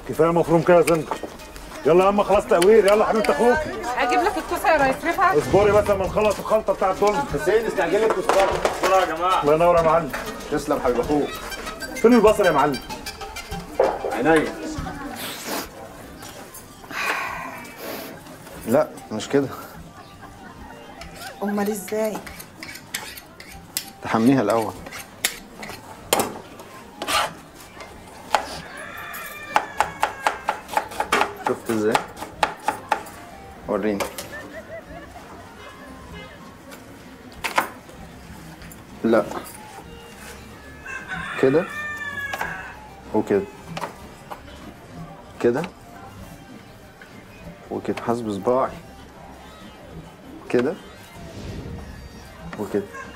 كفايه مفروم كده يا زنك يلا يا اما خلاص تقوير يلا حبيبه اخوك اجيب لك الكوسه يا ريس رفعت اصبري بس لما نخلص الخلطه بتاعت دول حسين استعجل لك بسرعه بسرعه يا جماعه الله ينور يا معلم تسلم حبيب اخوك فين البصل يا معلم عينيا لا مش كده امال ازاي تحميها الاول شفت ازاي وريني لا كده وكده كده وكده حسب صباعي كده وكده